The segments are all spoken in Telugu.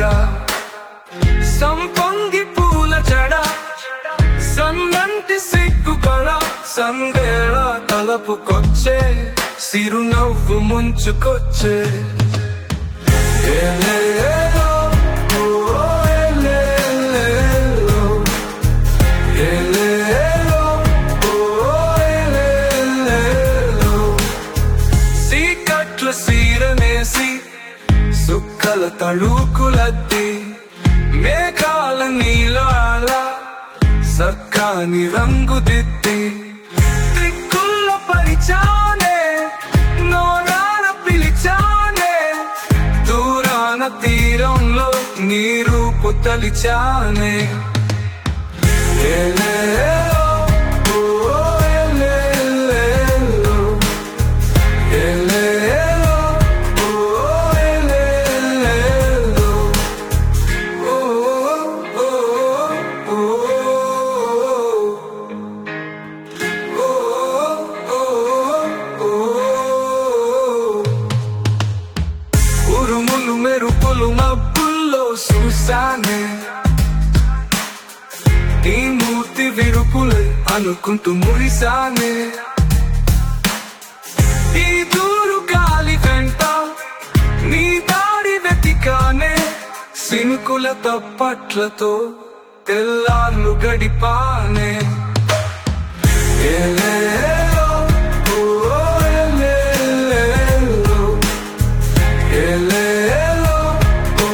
సంపంగి పూల జడ సన్నంటి సిగ్గు కళ సందేళ తలపుకొచ్చే సిరునవ్వు ముంచుకొచ్చే ఏలేలో, ఓ ఏలేలో, ఏలేలో, ఓ ఏలేలో. సీకట్ల సీరనేసి సుక్కల తళుకులద్ది మేఘాల నీలాల సర్కాని రంగు దిద్ది దిక్కుల్లో పరిచానే నోరాన పిలిచానే దూరాన తీరంలో నీ రూపు తలిచానే ఏలేలో, ఓ ఏలేలో, ఏలేలో, ఓ ఏలేలో. ఓ, ఓ, ఓ, ఓ, ఓ, ఓ. ఉరుములు మెరుపులు మబ్బుల్లో చూసానే నీ మూర్తి విరుపులు అనుకుంటూ మురిసానే ఈ దూరు గాలి వెంట నీ దారి వెతికానే సినుకుల తప్పట్లతో తెల్లార్లు గడిపానే ఏలేలో, ఓ ఏలేలో, ఏలేలో, ఓ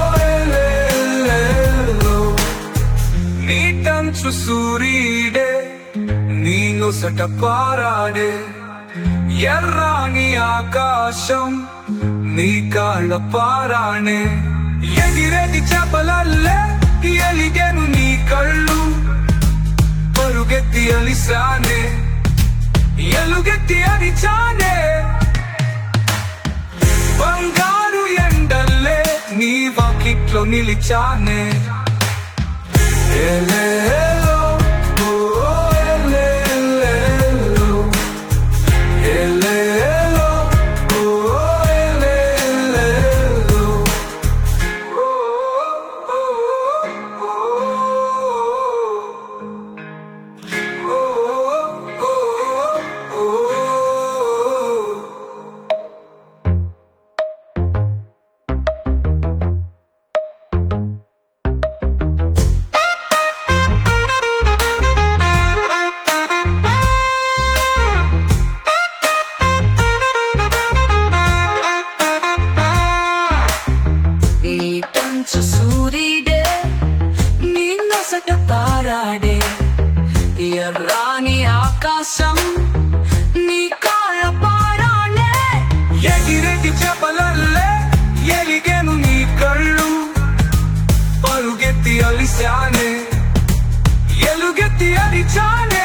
ఏలేలో. నీటంచు సూరీడే నీ నొసట పారాడే ఎర్రాని ఆకాశం నీ కాళ్ళ పారాణే ఎగిరెది చెప్పలల్లే ఎలిగెను నీ కళ్ళు పరుగెత్తి అలిసానే ఎలుగెత్తి అరిచానే బంగారు ఎండల్లే నీ వాకిట్లో నిలిచానే ఏలేలో, ఓ ఏలేలో, ఏలేలో, ఓ ఏలేలో. ఓ, ఓ, ఓ, ఓ, ఓ, ఓ. నీ పంచ సూర్యుడే నీ నొసట తారాడే ఎర్రాని ఆకాశం నీ కాళ్ళ పారాడే ఎగిరెగి చెప్పలల్లే ఎలిగెను నీ కళ్ళు పరుగెత్తి అలిశానే ఎలుగెత్తి అరిచానే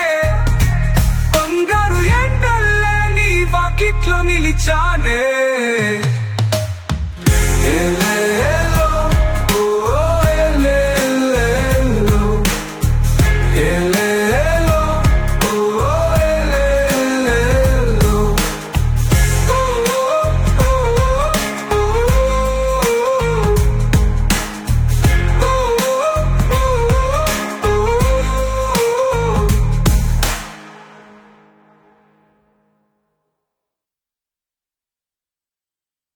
బంగారు ఎండల్లే నీ వాకిట్లో నిలిచానే